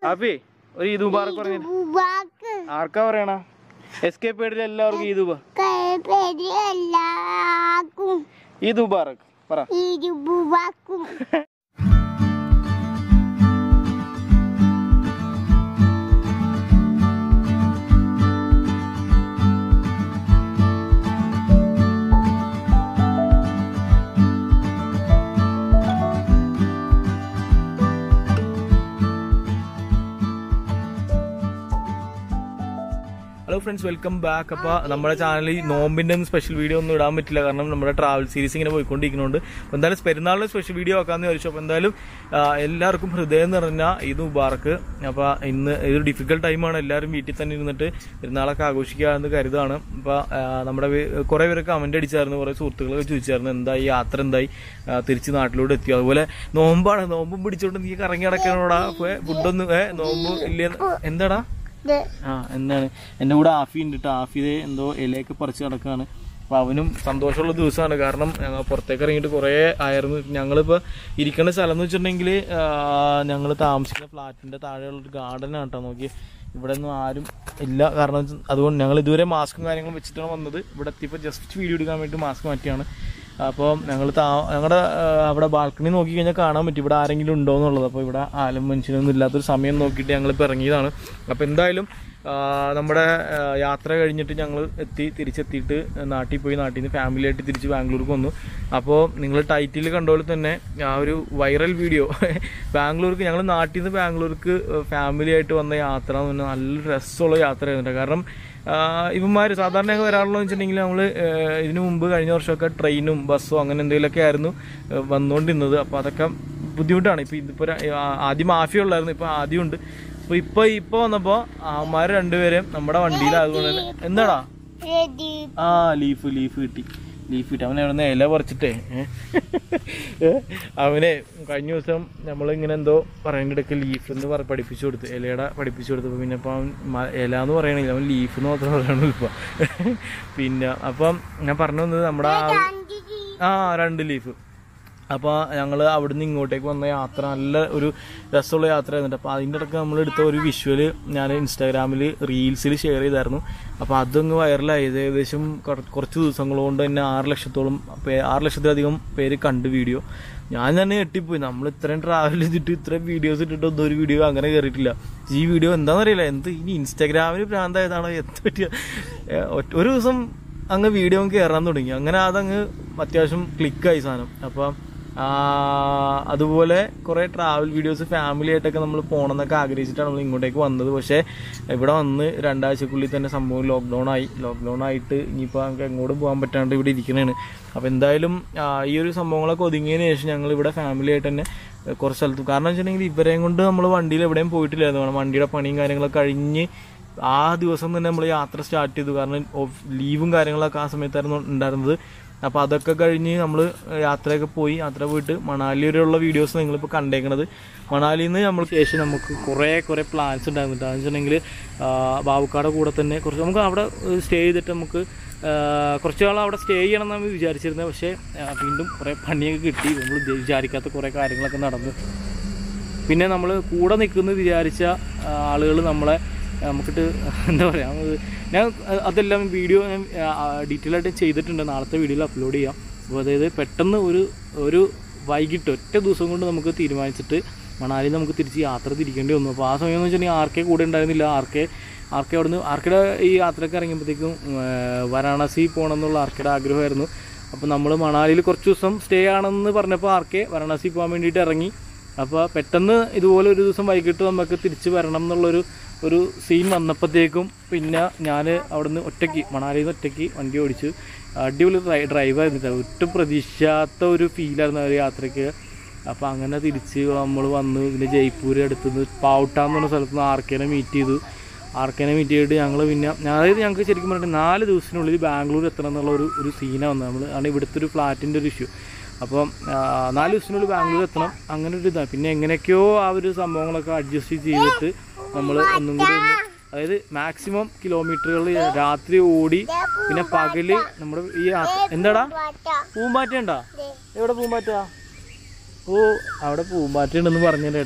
അപ്പേ ഒരു ഈദ് മുബാറക്ക് പറഞ്ഞു ബുബാക്ക് ആർക്കാ പറയണ എസ് കെ പേടിൽ എല്ലാവർക്കും ഈദ് മുബാ- പേര് എല്ലാവർക്കും ഈദ് മുബാറക്ക് പറ ഇത് ബുബാക്കും ഹലോ ഫ്രണ്ട്സ് വെൽക്കം ബാക്ക് അപ്പോൾ നമ്മുടെ ചാനലിൽ നോമ്പിൻ്റെ ഒന്നും സ്പെഷ്യൽ വീഡിയോ ഒന്നും ഇടാൻ പറ്റില്ല കാരണം നമ്മുടെ ട്രാവൽ സീരീസ് ഇങ്ങനെ പോയിക്കൊണ്ടിരിക്കുന്നുണ്ട് അപ്പോൾ എന്തായാലും പെരുന്നാളിന് സ്പെഷ്യൽ വീഡിയോ ആക്കാമെന്ന് ചോദിച്ചു അപ്പോൾ എന്തായാലും ആ, എല്ലാവർക്കും ഹൃദയം നിറഞ്ഞ ഇത് മുബാർക്ക് അപ്പോൾ ഇന്ന് ഇതൊരു ഡിഫിക്കൽട്ട് ടൈമാണ് എല്ലാവരും വീട്ടിൽ തന്നെ ഇരുന്നിട്ട് പെരുന്നാളൊക്കെ ആഘോഷിക്കുക എന്ന് കരുതാണ് അപ്പോൾ നമ്മുടെ വേ- കുറേ പേര് കമൻ്റ് അടിച്ചായിരുന്നു കുറേ സുഹൃത്തുക്കളൊക്കെ ചോദിച്ചായിരുന്നു എന്തായി യാത്ര എന്തായി ആ, തിരിച്ച് നാട്ടിലൂടെ എത്തിയോ അതുപോലെ നോമ്പാണ് നോമ്പും പിടിച്ചോണ്ട് നീ കറങ്ങി നടക്കണോടാ ഫുഡൊന്നും ഏ നോമ്പ് ഇല്ല എന്താടാ ഇത് ആ എന്താണ് എൻ്റെ കൂടെ ആഫി ഉണ്ട് കേട്ടോ ആഫി ദേ എന്തോ ഇലയൊക്കെ പറിച്ച് നടക്കുകയാണ് അപ്പോൾ അവനും സന്തോഷമുള്ള ദിവസമാണ് കാരണം ഞങ്ങൾ പുറത്തേക്ക് ഇറങ്ങിയിട്ട് കുറേ ആയിരുന്നു ഞങ്ങളിപ്പോൾ ഇരിക്കുന്ന സ്ഥലം എന്ന് വെച്ചിട്ടുണ്ടെങ്കിൽ ഞങ്ങൾ താമസിക്കുന്ന ഫ്ലാറ്റിൻ്റെ താഴെയുള്ള ഒരു ഗാർഡനാണ് കേട്ടോ നോക്കി ഇവിടെ ഒന്നും ആരും ഇല്ല കാരണം വെച്ചാ- അതുകൊണ്ട് ഞങ്ങൾ ഇതുവരെ മാസ്കും കാര്യങ്ങളും വെച്ചിട്ടാണ് വന്നത് ഇവിടെ എത്തിയപ്പോൾ ജസ്റ്റ് വീഡിയോ എടുക്കാൻ വേണ്ടി മാസ്ക് മാറ്റിയാണ് അപ്പോൾ ഞങ്ങൾ താ ഞങ്ങളുടെ അവിടെ ബാൽക്കണി നോക്കി കഴിഞ്ഞാൽ കാണാൻ പറ്റും ഇവിടെ ആരെങ്കിലും ഉണ്ടോ എന്നുള്ളത് അപ്പോൾ ഇവിടെ ആലും മനുഷ്യനൊന്നും ഇല്ലാത്തൊരു സമയം നോക്കിയിട്ട് ഞങ്ങളിപ്പോൾ ഇറങ്ങിയതാണ് അപ്പോൾ എന്തായാലും ആ, നമ്മുടെ ആ, യാത്ര കഴിഞ്ഞിട്ട് ഞങ്ങൾ എത്തി തിരിച്ചെത്തിയിട്ട് നാട്ടിൽ പോയി നാട്ടിൽ നിന്ന് ഫാമിലിയായിട്ട് തിരിച്ച് ബാംഗ്ലൂർക്ക് വന്നു അപ്പോൾ നിങ്ങൾ ടൈറ്റിൽ കണ്ടപോലെ തന്നെ ആ ഒരു വൈറൽ വീഡിയോ ബാംഗ്ലൂർക്ക് ഞങ്ങൾ നാട്ടിൽ നിന്ന് ബാംഗ്ലൂർക്ക് ഫാമിലി ആയിട്ട് വന്ന യാത്ര എന്ന് പറഞ്ഞാൽ നല്ല രസമുള്ള യാത്രയായിരുന്നു കാരണം ഇവന്മാർ സാധാരണ ഞങ്ങൾ വരാറുള്ളതെന്ന് വെച്ചിട്ടുണ്ടെങ്കിൽ നമ്മൾ ഇതിനു മുമ്പ് കഴിഞ്ഞ വർഷമൊക്കെ ട്രെയിനും ബസ്സോ അങ്ങനെ എന്തെങ്കിലുമൊക്കെ ആയിരുന്നു ആ, വന്നുകൊണ്ടിരുന്നത് അപ്പോൾ അതൊക്കെ ബുദ്ധിമുട്ടാണ് ഇപ്പോൾ ഇതിപ്പോൾ ആദ്യം മാഫിയ ഉള്ളായിരുന്നു ഇപ്പോൾ ആദ്യം ഉണ്ട് അപ്പോൾ ഇപ്പോൾ ഇപ്പോൾ വന്നപ്പോൾ അമ്മമാർ രണ്ടുപേരും നമ്മുടെ വണ്ടിയിലായതുകൊണ്ട് തന്നെ എന്താടാ റെഡി ആ ലീഫ് ലീഫ് കിട്ടി ലീഫ് കിട്ടി അവനെ അവിടെ നിന്ന് ഇല പറിച്ചിട്ടേ ഏ? ഏ? അവനെ കഴിഞ്ഞ ദിവസം നമ്മളിങ്ങനെ എന്തോ പറയേണ്ടിടക്ക് ലീഫ് എന്ന് പറ പഠിപ്പിച്ചു കൊടുത്ത് ഇലയുടെ പഠിപ്പിച്ചു കൊടുത്തപ്പോൾ പിന്നെ ഇപ്പം അവൻ മ- ഇല എന്ന് പറയണില്ല അവൻ ലീഫ് എന്ന് മാത്രമേ പറയണുള്ളൂ ഇപ്പം പിന്നെ അപ്പം ഞാൻ പറഞ്ഞു വന്നത് നമ്മുടെ ആ ഒരു- അഞ്ച് ആ രണ്ട് ലീഫ് അപ്പോൾ ഞങ്ങൾ അവിടുന്ന് ഇങ്ങോട്ടേക്ക് വന്ന യാത്ര നല്ല ഒരു രസമുള്ള യാത്ര ആയിരുന്നു അപ്പോൾ അതിൻ്റെ ഇടയ്ക്ക് നമ്മൾ എടുത്ത ഒരു വിഷ്വല് ഞാൻ ഇൻസ്റ്റാഗ്രാമിൽ റീൽസിൽ ഷെയർ ചെയ്തായിരുന്നു അപ്പോൾ അതങ്ങ് വൈറലായി ഇത് ഏകദേശം കുറ- കുറച്ച് ദിവസങ്ങൾ കൊണ്ട് തന്നെ ആറ് ലക്ഷത്തോളം പേ- ആറ് ലക്ഷത്തിലധികം പേര് കണ്ട് വീഡിയോ ഞാൻ തന്നെ ഞെട്ടിപ്പോയി നമ്മൾ ഇത്രയും ട്രാവൽ ചെയ്തിട്ട് ഇത്രയും വീഡിയോസ് ഇട്ടിട്ട് ഒന്നും ഒരു വീഡിയോ അങ്ങനെ കയറിയിട്ടില്ല ഈ വീഡിയോ എന്താണെന്നറിയില്ല എന്ത് ഇനി ഇൻസ്റ്റാഗ്രാമിൽ ഭ്രാന്തായതാണോ എന്ത് പറ്റിയ ഏ, ഒറ്റ- ഒരു ദിവസം അങ്ങ് വീഡിയോ കയറാൻ തുടങ്ങി അങ്ങനെ അതങ്ങ് അത്യാവശ്യം ക്ലിക്കായി സാധനം അപ്പം ആ, അതുപോലെ കുറേ ട്രാവൽ വീഡിയോസ് ഫാമിലി ആയിട്ടൊക്കെ നമ്മൾ പോകണമെന്നൊക്കെ ആഗ്രഹിച്ചിട്ടാണ് നമ്മൾ ഇങ്ങോട്ടേക്ക് വന്നത് പക്ഷേ ഇവിടെ വന്ന് രണ്ടാഴ്ചക്കുള്ളിൽ തന്നെ സംഭവം ലോക്ക്ഡൗൺ ആയി ലോക്ക്ഡൗൺ ആയിട്ട് ഇനിയിപ്പോൾ നമുക്ക് എങ്ങോട്ടും പോകാൻ പറ്റാണ്ട് ഇവിടെ ഇരിക്കണേണ് അപ്പോൾ എന്തായാലും ആ, ഈ ഒരു സംഭവങ്ങളൊക്കെ ഒതുങ്ങിയതിന് ശേഷം ഞങ്ങൾ ഇവിടെ ഫാമിലി ആയിട്ട് തന്നെ ഏഹ്, കുറച്ച് സ്ഥലത്ത് കാരണം വെച്ചിട്ടുണ്ടെങ്കിൽ ഇവരെയും കൊണ്ട് നമ്മൾ വണ്ടിയിൽ എവിടെയും പോയിട്ടില്ലായിരുന്നു കാരണം വണ്ടിയുടെ പണിയും കാര്യങ്ങളൊക്കെ കഴിഞ്ഞ് ആ ദിവസം തന്നെ നമ്മൾ യാത്ര സ്റ്റാർട്ട് ചെയ്തു കാരണം ഓഫ്- ലീവും കാര്യങ്ങളൊക്കെ ആ സമയത്തായിരുന്നു ഉണ്ടായിരുന്നത് അപ്പോൾ അതൊക്കെ കഴിഞ്ഞ് നമ്മൾ യാത്രയൊക്കെ പോയി യാത്ര പോയിട്ട് മണാലി വരെയുള്ള വീഡിയോസ് നിങ്ങളിപ്പോൾ കണ്ടേക്കണത് മണാലിയിൽ നിന്ന് നമ്മൾ ശേഷം നമുക്ക് കുറേ കുറേ പ്ലാൻസ് ഉണ്ടായിരുന്നു കേട്ടോ. അതെന്ന് വെച്ചിട്ടുണ്ടെങ്കിൽ ബാബുക്കാടെ കൂടെ തന്നെ കുറച്ച് നമുക്ക് അവിടെ സ്റ്റേ ചെയ്തിട്ട് നമുക്ക് ആ, കുറച്ച് നാൾ അവിടെ സ്റ്റേ ചെയ്യണം എന്നാണ് വിചാരിച്ചിരുന്നത് പക്ഷേ ആ, വീണ്ടും കുറേ പണിയൊക്കെ കിട്ടി നമ്മൾ വിചാരിക്കാത്ത കുറേ കാര്യങ്ങളൊക്കെ നടന്നു പിന്നെ നമ്മൾ കൂടെ നിൽക്കുന്നു വിചാരിച്ച ആളുകൾ നമ്മളെ നമുക്കിട്ട് എന്താ പറയുക അത് ഞാൻ അതെല്ലാം വീഡിയോ ഞാൻ ഡീറ്റെയിൽ ആയിട്ട് ചെയ്തിട്ടുണ്ട് നാളത്തെ വീഡിയോയിൽ അപ്ലോഡ് ചെയ്യാം അപ്പോൾ അതായത് പെട്ടെന്ന് ഒരു ഒരു വൈകിട്ട് ഒറ്റ ദിവസം കൊണ്ട് നമുക്ക് തീരുമാനിച്ചിട്ട് മണാലി നമുക്ക് തിരിച്ച് യാത്ര തിരിക്കേണ്ടി വന്നു അപ്പോൾ ആ സമയം എന്ന് വെച്ചിട്ടുണ്ടെങ്കിൽ ആർക്കെ കൂടെ ഉണ്ടായിരുന്നില്ല ആർക്കെ ആർക്കെ അവിടുന്ന് ആർക്കയുടെ ഈ യാത്രയ്ക്ക് ഇറങ്ങിയപ്പോഴത്തേക്കും വാരാണസി പോകണം എന്നുള്ള ആർക്കയുടെ ആഗ്രഹമായിരുന്നു അപ്പോൾ നമ്മൾ മണാലിയിൽ കുറച്ച് ദിവസം സ്റ്റേ ആണെന്ന് പറഞ്ഞപ്പോൾ ആർക്കെ വാരണാസി പോകാൻ വേണ്ടിയിട്ട് ഇറങ്ങി അപ്പോൾ പെട്ടെന്ന് ഇതുപോലെ ഒരു ദിവസം വൈകിട്ട് നമുക്ക് തിരിച്ച് വരണം എന്നുള്ളൊരു ഒരു സീൻ വന്നപ്പോഴത്തേക്കും പിന്നെ ഞാൻ അവിടുന്ന് ഒറ്റയ്ക്ക് മണാലിയിൽ നിന്ന് ഒറ്റയ്ക്ക് വണ്ടി ഓടിച്ച് അടിപൊളി ഡ്രൈ ഡ്രൈവായിരുന്നു കേട്ടോ. ഒട്ടും പ്രതീക്ഷിക്കാത്ത ഒരു ഫീലായിരുന്നു ആ ഒരു യാത്രയ്ക്ക് അപ്പോൾ അങ്ങനെ തിരിച്ച് നമ്മൾ വന്നു പിന്നെ ജയ്പൂർ അടുത്തുനിന്ന് പാവുട്ട എന്ന് പറഞ്ഞ സ്ഥലത്ത് നിന്ന് ആർക്കേനെ മീറ്റ് ചെയ്തു ആർക്കേനെ മീറ്റ് ചെയ്തിട്ട് ഞങ്ങൾ പിന്നെ ഞാൻ- അതായത് ഞങ്ങൾക്ക് ശരിക്കും പറഞ്ഞിട്ട് നാല് ദിവസത്തിനുള്ളിൽ ബാംഗ്ലൂർ എത്തണം എന്നുള്ള ഒരു ഒരു സീനാണ് വന്നത് നമ്മൾ ആണ് ഇവിടുത്തെ ഒരു ഫ്ലാറ്റിൻ്റെ ഒരു ഇഷ്യൂ അപ്പം ആ, നാല് ദിവസത്തിനുള്ളിൽ ബാംഗ്ലൂർ എത്തണം അങ്ങനെ ഒരു ഇതാണ് പിന്നെ എങ്ങനെയൊക്കെയോ ആ ഒരു സംഭവങ്ങളൊക്കെ അഡ്ജസ്റ്റ് ചെയ്തിട്ട് നമ്മൾ ഒന്നും കൂടി ഒന്ന് അതായത് മാക്സിമം കിലോമീറ്ററുകൾ രാത്രി ഓടി പിന്നെ പകല് നമ്മുടെ ഈ യാത്ര എന്താടാ പൂമ്പാറ്റ ഉണ്ടോ എവിടെ പൂമ്പാറ്റ ഓ അവിടെ പൂമ്പാറ്റ ഉണ്ടെന്ന് പറഞ്ഞു കേട്ടോ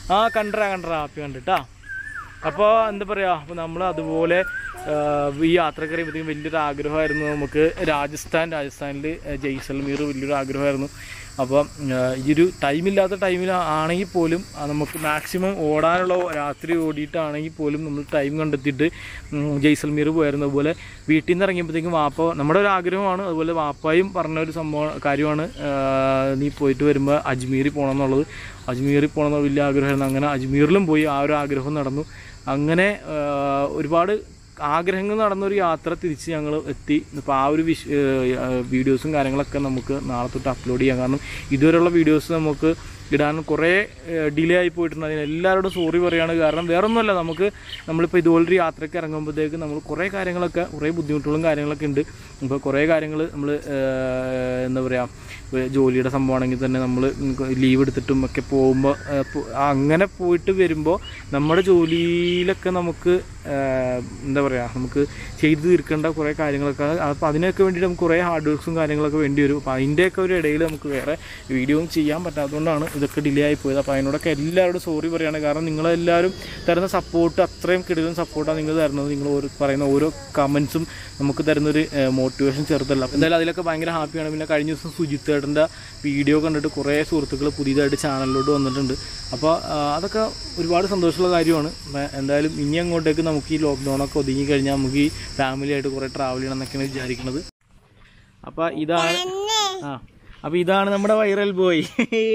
ആ കണ്ടറാ കണ്ടറാ ഹാപ്പി കണ്ടിട്ടാ അപ്പോൾ എന്താ പറയുക അപ്പോൾ നമ്മൾ അതുപോലെ ആ, ഈ യാത്രക്ക് അറിയുമ്പോഴത്തേക്കും വലിയൊരു ആഗ്രഹമായിരുന്നു നമുക്ക് രാജസ്ഥാൻ രാജസ്ഥാനിൽ ജയ്സൽമീർ വലിയൊരു ആഗ്രഹമായിരുന്നു അപ്പം ആ, ഈ ഒരു ടൈമില്ലാത്ത ടൈമിൽ ആണെങ്കിൽ പോലും ആ, നമുക്ക് മാക്സിമം ഓടാനുള്ള രാത്രി ഓടിയിട്ടാണെങ്കിൽ പോലും നമ്മൾ ടൈം കണ്ടെത്തിയിട്ട് ഉം, ജയ്സൽമീർ പോയായിരുന്നു അതുപോലെ വീട്ടിൽ നിന്ന് ഇറങ്ങിയപ്പോഴത്തേക്കും വാപ്പ നമ്മുടെ ഒരു ആഗ്രഹമാണ് അതുപോലെ വാപ്പായും പറഞ്ഞ ഒരു സംഭവം കാര്യമാണ് ആ, നീ പോയിട്ട് വരുമ്പോൾ അജ്മീറിൽ പോകണം എന്നുള്ളത് അജ്മീറിൽ പോകണം എന്നുള്ള വലിയ ആഗ്രഹമായിരുന്നു അങ്ങനെ അജ്മീറിലും പോയി ആ ഒരു ആഗ്രഹം നടന്നു അങ്ങനെ ആ, ഒരുപാട് ആഗ്രഹങ്ങൾ നടന്നൊരു യാത്ര തിരിച്ച് ഞങ്ങൾ എത്തി ഇപ്പോൾ ആ ഒരു വിഷ് വീഡിയോസും കാര്യങ്ങളൊക്കെ നമുക്ക് നാളെ തൊട്ട് അപ്ലോഡ് ചെയ്യാം കാരണം ഇതുവരെയുള്ള വീഡിയോസ് നമുക്ക് ഇടാൻ കുറേ ഡിലേ ആയി പോയിട്ടുണ്ട് അതിന് എല്ലാവരോടും സോറി പറയുകയാണ് കാരണം വേറെ ഒന്നുമല്ല നമുക്ക് നമ്മളിപ്പോൾ ഇതുപോലൊരു യാത്രയ്ക്ക് ഇറങ്ങുമ്പോഴത്തേക്ക് നമ്മൾ കുറേ കാര്യങ്ങളൊക്കെ കുറേ ബുദ്ധിമുട്ടുകളും കാര്യങ്ങളൊക്കെ ഉണ്ട് ഇപ്പോൾ കുറേ കാര്യങ്ങൾ നമ്മൾ എന്താ പറയുക ഇപ്പൊ ജോലിയുടെ സംഭവമാണെങ്കിൽ തന്നെ നമ്മൾ ലീവ് എടുത്തിട്ടും ഒക്കെ പോകുമ്പോൾ അങ്ങനെ പോയിട്ട് വരുമ്പോൾ നമ്മുടെ ജോലിയിലൊക്കെ നമുക്ക് ആ, എന്താ പറയുക നമുക്ക് ചെയ്തു തീർക്കേണ്ട കുറേ കാര്യങ്ങളൊക്കെ അപ്പോൾ അതിനൊക്കെ വേണ്ടിയിട്ട് നമുക്ക് കുറേ ഹാർഡ് വർക്ക്സും കാര്യങ്ങളൊക്കെ വേണ്ടി വരും അപ്പോൾ അതിൻ്റെയൊക്കെ ഒരു ഇടയിൽ നമുക്ക് വേറെ വീഡിയോയും ചെയ്യാൻ പറ്റാത്തതുകൊണ്ടാണ് ഇതൊക്കെ ഡിലേ ആയി പോയത് അപ്പോൾ അതിനോടൊക്കെ എല്ലാവരോടും സോറി പറയുകയാണ് കാരണം നിങ്ങളെല്ലാവരും തരുന്ന സപ്പോർട്ട് അത്രയും കിടലും സപ്പോർട്ടാണ് നിങ്ങൾ തരുന്നത് നിങ്ങൾ ഓരോ പറയുന്ന ഓരോ കമൻസും നമുക്ക് തരുന്നൊരു മോട്ടിവേഷൻ ചെറുതല്ല അപ്പോൾ എന്തായാലും അതിലൊക്കെ ഭയങ്കര ഹാപ്പിയാണ് പിന്നെ കഴിഞ്ഞ ദിവസം സുജിത്ത് ചേട്ടൻ്റെ വീഡിയോ കണ്ടിട്ട് കുറേ സുഹൃത്തുക്കൾ പുതിയതായിട്ട് ചാനലിലോട്ട് വന്നിട്ടുണ്ട് അപ്പോൾ ആ, അതൊക്കെ ഒരുപാട് സന്തോഷമുള്ള കാര്യമാണ് അപ്പോൾ എന്തായാലും ഇനി അങ്ങോട്ടേക്ക് നമുക്ക് ഈ ലോക്ക്ഡൗണൊക്കെ ഒതുങ്ങി കഴിഞ്ഞാൽ നമുക്ക് ഈ ഫാമിലി ആയിട്ട് കുറേ ട്രാവൽ ചെയ്യണം എന്നൊക്കെയാണ് വിചാരിക്കുന്നത് അപ്പോൾ ഇതാണ് ആ അപ്പൊ ഇതാണ് നമ്മുടെ വൈറൽ ബോയ്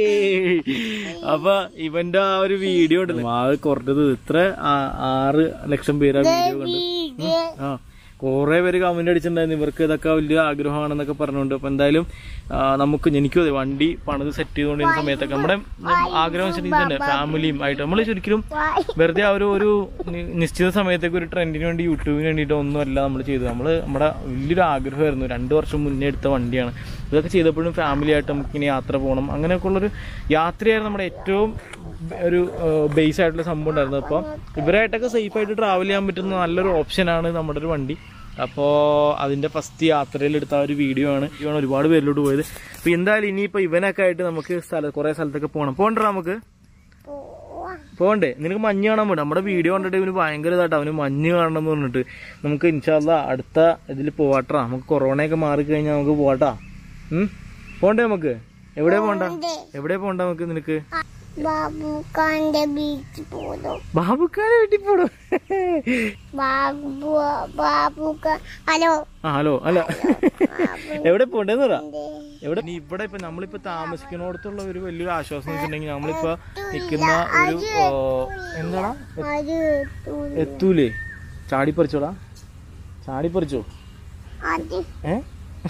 അപ്പൊ ഇവന്റെ ആ ഒരു വീഡിയോ ഉണ്ടല്ലോ ആ കുറഞ്ഞത് ഇത്ര ആ- ആറ് ലക്ഷം പേര് ആ വീഡിയോ കണ്ട് ആ കുറെ പേര് കമന്റ് അടിച്ചിട്ടുണ്ടായിരുന്നു ഇവർക്ക് ഇതൊക്കെ വലിയ ആഗ്രഹമാണെന്നൊക്കെ പറഞ്ഞുകൊണ്ട് അപ്പൊ എന്തായാലും ആ, നമുക്ക് എനിക്കും അതെ വണ്ടി പണിത് സെറ്റ് ചെയ്തുകൊണ്ടിരുന്ന സമയത്തൊക്കെ നമ്മുടെ ആഗ്രഹം വെച്ചിട്ട് ഇത് തന്നെ ഫാമിലിയും ആയിട്ട് നമ്മൾ ശരിക്കും വെറുതെ ആ ഒരു ഒരു നി- നിശ്ചിത സമയത്തേക്ക് ഒരു ട്രെൻഡിന് വേണ്ടി യൂട്യൂബിന് വേണ്ടിയിട്ട് ഒന്നുമല്ല നമ്മൾ ചെയ്തത് നമ്മൾ നമ്മുടെ വലിയൊരു ആഗ്രഹമായിരുന്നു രണ്ട് വർഷം മുന്നേ എടുത്ത വണ്ടിയാണ് ഇതൊക്കെ ചെയ്തപ്പോഴും ഫാമിലി ആയിട്ട് നമുക്ക് ഇനി യാത്ര പോകണം അങ്ങനെയൊക്കെ ഉള്ളൊരു യാത്രയായിരുന്നു നമ്മുടെ ഏറ്റവും ഒരു ബേസ് ആയിട്ടുള്ള സംഭവം ഉണ്ടായിരുന്നത് അപ്പോൾ ഇവരായിട്ടൊക്കെ സേഫ് ആയിട്ട് ട്രാവൽ ചെയ്യാൻ പറ്റുന്ന നല്ലൊരു ഓപ്ഷനാണ് നമ്മുടെ ഒരു വണ്ടി അപ്പോൾ അതിൻ്റെ ഫസ്റ്റ് യാത്രയിൽ എടുത്ത ആ ഒരു വീഡിയോ ആണ് വീഡിയോ ആണ് ഒരുപാട് പേരിലോട്ട് പോയത് അപ്പോൾ എന്തായാലും ഇനിയിപ്പോൾ ഇവനൊക്കെ ആയിട്ട് നമുക്ക് സ്ഥലം കുറേ സ്ഥലത്തൊക്കെ പോകണം പോകണ്ടോ നമുക്ക് പോകണ്ടേ നിനക്ക് മഞ്ഞ് കാണാൻ പോകണം നമ്മുടെ വീഡിയോ കണ്ടിട്ട് ഇവന് ഭയങ്കര ഇതായിട്ട് അവന് മഞ്ഞ് കാണണം എന്ന് പറഞ്ഞിട്ട് നമുക്ക് ഇൻഷാല്ല അടുത്ത ഇതിൽ പോവാട്ടാ നമുക്ക് കൊറോണയൊക്കെ മാറിക്കഴിഞ്ഞാൽ നമുക്ക് പോവാട്ടാ ഉം പോണ്ടേ നമുക്ക് എവിടെ പോണ്ട എവിടെ പോണ്ട നമുക്ക് നിനക്ക് ബാബുക്കാന്റെ ബീച്ച് പോലും ബാബുക്കാരെ വീട്ടിൽ പോടും ബാബു ബാബുക്ക ഹലോ ആ ഹലോ അല്ല എവിടെ പോണ്ടേന്ന് പറ എവിടെ നീ ഇവിടെ ഇപ്പൊ നമ്മളിപ്പോ താമസിക്കുന്നിടത്തുള്ള ഒരു വലിയൊരു ആശ്വാസം എന്ന് വെച്ചിട്ടുണ്ടെങ്കിൽ നമ്മളിപ്പോ നിൽക്കുന്ന ഒരു ഓ, എന്താടാ അത് എത്തൂലേ ചാടിപ്പറിച്ചോടാ ചാടിപ്പറിച്ചോ അത് ഏ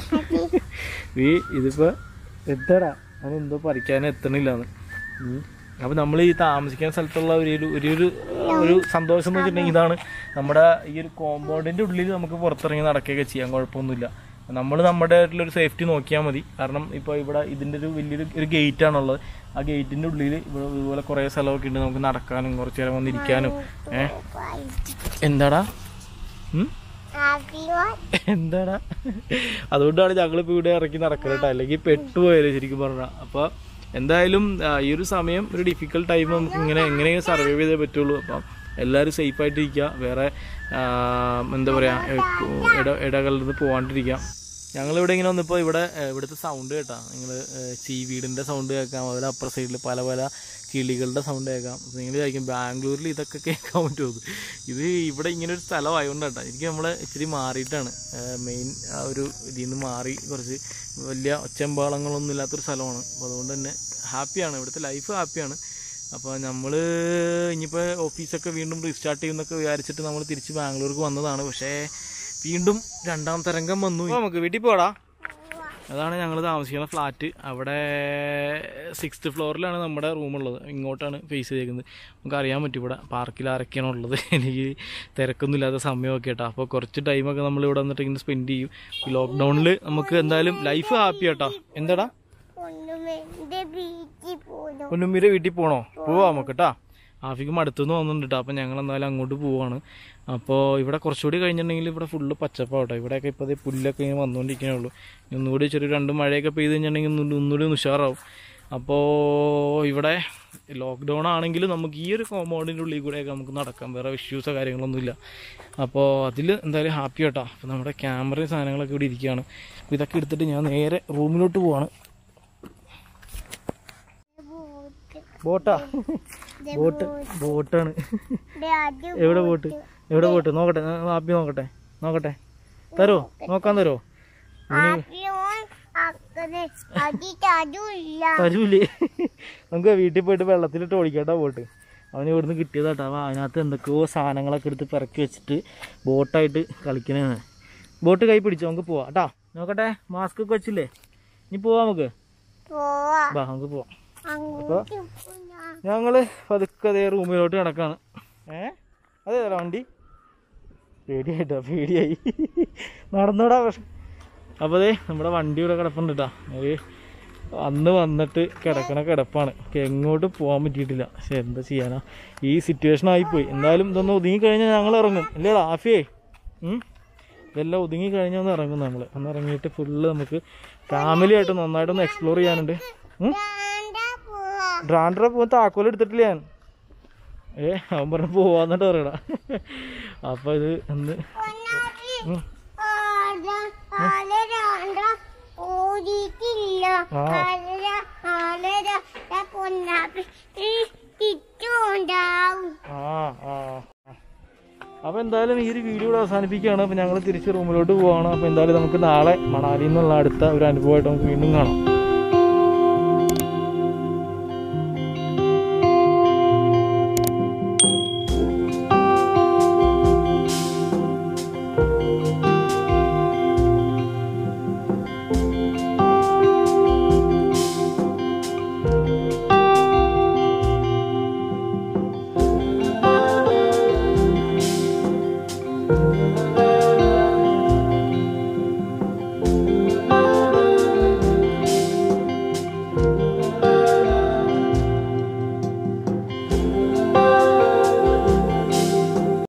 നീ ഇതിപ്പോ എത്തടാ അതെന്തോ പറിക്കാൻ എത്തണില്ലാന്ന് ഉം. അപ്പൊ നമ്മൾ ഈ താമസിക്കുന്ന സ്ഥലത്തുള്ള ഒരു ഒരു- ഒരു ഒരു ഒരു സന്തോഷം എന്ന് വെച്ചിട്ടുണ്ടെങ്കിൽ ഇതാണ് നമ്മുടെ ഈ ഒരു കോമ്പൗണ്ടിന്റെ ഉള്ളിൽ നമുക്ക് പുറത്തിറങ്ങി നടക്കുകയൊക്കെ ചെയ്യാൻ കുഴപ്പമൊന്നുമില്ല നമ്മൾ നമ്മുടെ ആയിട്ടുള്ളൊരു സേഫ്റ്റി നോക്കിയാൽ മതി കാരണം ഇപ്പോൾ ഇവിടെ ഇതിൻ്റെ ഒരു വലിയൊരു ഒരു ഗേറ്റ് ആണുള്ളത് ആ ഗേറ്റിൻ്റെ ഉള്ളിൽ ഇവിടെ ഇതുപോലെ കുറേ സ്ഥലമൊക്കെ ഉണ്ട് നമുക്ക് നടക്കാനും കുറച്ച് നേരം വന്നിരിക്കാനും ഏ എന്താടാ ഉം? ഹാപ്പി എന്താടാ അതുകൊണ്ടാണ് ഞങ്ങളിപ്പോൾ ഇവിടെ ഇറക്കി നടക്കുന്നത് കേട്ടോ അല്ലെങ്കിൽ പെട്ടുപോയാലേ ശരിക്കും പറഞ്ഞാൽ അപ്പോൾ എന്തായാലും ആ, ഈ ഒരു സമയം ഒരു ഡിഫിക്കൽട്ട് ടൈം നമുക്ക് ഇങ്ങനെ എങ്ങനെയും സർവൈവ് ചെയ്തേ പറ്റുള്ളൂ അപ്പം എല്ലാവരും സേഫായിട്ട് ഇരിക്കുക വേറെ ആ, എന്താ പറയുക ഇട ഇടകളിൽ പോകാണ്ടിരിക്കുക ഞങ്ങളിവിടെ ഇങ്ങനെ വന്നപ്പോൾ ഇവിടെ ഏ, ഇവിടുത്തെ സൗണ്ട് കേട്ടാ നിങ്ങൾ ചീവീടിൻ്റെ സൗണ്ട് കേൾക്കാം അതുപോലെ അപ്പുറ സൈഡിൽ പല പല കിളികളുടെ സൗണ്ട് കേൾക്കാം നിങ്ങൾ വിചാരിക്കും ബാംഗ്ലൂരിൽ ഇതൊക്കെ കേൾക്കാൻ പറ്റുമോ ഇത് ഇവിടെ ഇങ്ങനെ ഒരു സ്ഥലമായതുകൊണ്ടാണ് എനിക്ക് നമ്മൾ ഇച്ചിരി മാറിയിട്ടാണ് മെയിൻ ആ ഒരു ഇതിൽ നിന്ന് മാറി കുറച്ച് വലിയ ഒച്ചമ്പാളങ്ങളൊന്നും ഇല്ലാത്തൊരു സ്ഥലമാണ് അപ്പോൾ അതുകൊണ്ട് തന്നെ ഹാപ്പിയാണ് ഇവിടുത്തെ ലൈഫ് ഹാപ്പിയാണ് അപ്പോൾ നമ്മൾ ഇനിയിപ്പോൾ ഓഫീസൊക്കെ വീണ്ടും റീസ്റ്റാർട്ട് ചെയ്യുന്നൊക്കെ വിചാരിച്ചിട്ട് നമ്മൾ തിരിച്ച് ബാംഗ്ലൂർക്ക് വന്നതാണ് പക്ഷേ വീണ്ടും രണ്ടാം തരംഗം വന്നു ഇപ്പൊ നമുക്ക് വീട്ടിൽ പോടാ അതാണ് ഞങ്ങൾ താമസിക്കുന്ന ഫ്ലാറ്റ് അവിടെ സിക്സ്ത് ഫ്ലോറിലാണ് നമ്മുടെ റൂമുള്ളത് ഇങ്ങോട്ടാണ് ഫേസ് ചെയ്തേക്കുന്നത് നമുക്ക് അറിയാൻ പറ്റും ഇവിടെ പാർക്കിൽ ആരൊക്കെയാണ് ഉള്ളത് എനിക്ക് തിരക്കൊന്നും ഇല്ലാത്ത സമയമൊക്കെ കേട്ടോ അപ്പോൾ കുറച്ച് ടൈമൊക്കെ നമ്മൾ ഇവിടെ വന്നിട്ട് ഇങ്ങനെ സ്പെൻഡ് ചെയ്യും ഈ ലോക്ക്ഡൗണിൽ നമുക്ക് എന്തായാലും ലൈഫ് ഹാപ്പി കേട്ടോ എന്താടാ ഒന്നും എന്റെ ബീച്ചിൽ പോലും പൊന്നുമ്മീരെ വീട്ടിൽ പോകണോ പോവാം നമുക്ക് കേട്ടാ ആഫിക്ക് മടുത്തുനിന്ന് തോന്നുന്നുണ്ട് കേട്ടോ അപ്പം ഞങ്ങൾ എന്തായാലും അങ്ങോട്ട് പോവാണ് അപ്പോൾ ഇവിടെ കുറച്ചുകൂടി കഴിഞ്ഞിട്ടുണ്ടെങ്കിൽ ഇവിടെ ഫുള്ള് പച്ചപ്പാട്ടോ ഇവിടെയൊക്കെ ഇപ്പോൾ പുല്ലൊക്കെ ഇങ്ങനെ വന്നുകൊണ്ടിരിക്കണേ ഉള്ളൂ ഇനി ഒന്നുകൂടി ചെറിയ രണ്ട് മഴയൊക്കെ പെയ്ത് കഴിഞ്ഞിട്ടുണ്ടെങ്കിൽ ഒന്നുകൂടി ഒന്നുകൂടി ഒന്ന് ഉഷാറാവും അപ്പോൾ ഇവിടെ ലോക്ക്ഡൗൺ ആണെങ്കിലും നമുക്ക് ഈ ഒരു കോമ്പൗണ്ടിൻ്റെ ഉള്ളിൽ കൂടെയൊക്കെ നമുക്ക് നടക്കാം വേറെ ഇഷ്യൂസോ കാര്യങ്ങളൊന്നുമില്ല അപ്പോൾ അതിൽ എന്തായാലും ഹാപ്പി കേട്ടോ അപ്പോൾ നമ്മുടെ ക്യാമറയും സാധനങ്ങളൊക്കെ ഇവിടെ ഇരിക്കുകയാണ് അപ്പോൾ ഇതൊക്കെ എടുത്തിട്ട് ഞാൻ നേരെ റൂമിലോട്ട് പോവാണ് ബോട്ടാ ബോട്ട് ബോട്ടാണ് എവിടെ ബോട്ട് എവിടെ ബോട്ട് നോക്കട്ടെ ഞാൻ ഹാപ്പി നോക്കട്ടെ നോക്കട്ടെ തരുമോ നോക്കാൻ തരുമോ തരൂലേ നമുക്ക് വീട്ടിൽ പോയിട്ട് വെള്ളത്തിലിട്ട് ഓടിക്കട്ടോ ബോട്ട് അവന് ഇവിടുന്ന് കിട്ടിയതാട്ടോ അവൻ അതിനകത്ത് എന്തൊക്കെയോ സാധനങ്ങളൊക്കെ എടുത്ത് പിറക്കി വെച്ചിട്ട് ബോട്ടായിട്ട് കളിക്കണേന്ന് ബോട്ട് കൈ പിടിച്ചോ നമുക്ക് പോവാം കേട്ടോ നോക്കട്ടെ മാസ്ക് ഒക്കെ വെച്ചില്ലേ ഇനി പോവാം നമുക്ക് പോവാ വാ നമുക്ക് പോവാം അങ്ങോട്ട് പോവാ. ഞങ്ങള് പതുക്കെ അതേ റൂമിലോട്ട് കിടക്കാണ് ഏ അതെ വണ്ടി പേടിയായിട്ടോ പേടിയായി നടന്നോടാ പക്ഷെ അപ്പോൾ അതെ നമ്മുടെ വണ്ടി ഇവിടെ കിടപ്പുണ്ട് കേട്ടോ ഒരു അന്ന് വന്നിട്ട് കിടക്കണ കിടപ്പാണ് ഒക്കെ എങ്ങോട്ട് പോകാൻ പറ്റിയിട്ടില്ല പക്ഷെ എന്താ ചെയ്യാനാ ഈ സിറ്റുവേഷൻ ആയിപ്പോയി എന്തായാലും ഇതൊന്ന് ഒതുങ്ങി കഴിഞ്ഞാൽ ഞങ്ങൾ ഇറങ്ങും ഇല്ലേടാ ആഫിയേ ഉം? ഇതെല്ലാം ഒതുങ്ങി കഴിഞ്ഞാൽ ഒന്ന് ഇറങ്ങും നമ്മൾ ഒന്ന് ഇറങ്ങിയിട്ട് ഫുള്ള് നമുക്ക് ഫാമിലി ആയിട്ട് നന്നായിട്ടൊന്ന് എക്സ്പ്ലോർ ചെയ്യാനുണ്ട് ഉം? വേണ്ട പോവാ ഡ്രാൻഡ്ര പോകാൻ താക്കോൽ എടുത്തിട്ടില്ല ഞാൻ ഏ അവൻ പറഞ്ഞു പോവാന്നിട്ട് പറയടാ അപ്പൊ ഇത് ഒന്ന് പൊന്നാപ്പി ഉം. ആരാ ആലരാണ്ട ഓടിയിട്ടില്ല ആ. ആലര ആലര ദാ പൊന്നാപ്പി ഈ ഇട്ടുണ്ടാവും ആ ആ ആ. അപ്പൊ എന്തായാലും ഈ ഒരു വീഡിയോ ഇവിടെ അവസാനിപ്പിക്കുകയാണ് അപ്പൊ ഞങ്ങൾ തിരിച്ച് റൂമിലോട്ട് പോവാണ് അപ്പൊ എന്തായാലും നമുക്ക് നാളെ മണാലിയിൽ നിന്നുള്ള അടുത്ത ഒരു അനുഭവമായിട്ട് നമുക്ക് വീണ്ടും കാണാം